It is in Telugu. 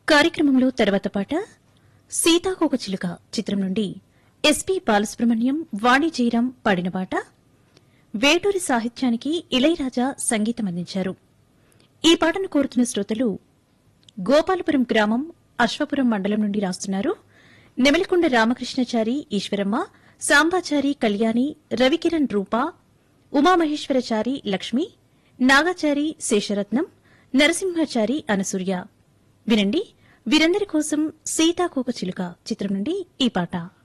కార్యక్రమంలో తర్వాత పాట సీతాకోక చిలుక చిత్రం నుండి ఎస్పి బాలసుబ్రహ్మణ్యం వాణి జయరాం పాడిన పాట వేటూరి సాహిత్యానికి ఇళయరాజా సంగీతం అందించారు ఈ పాటను కోరుతున్న శ్రోతలు గోపాలపురం గ్రామం అశ్వపురం మండలం నుండి రాస్తున్నారు నెమలికొండ రామకృష్ణచారి ఈశ్వరమ్మ సాంబాచారి కళ్యాణి రవికిరణ్ రూపా ఉమామహేశ్వరచారి లక్ష్మి నాగాచారి శేషరత్నం నరసింహాచారి అనసూయ వినండి వీరందరి కోసం సీతాకోక చిలుక చిత్రం నుండి ఈ పాట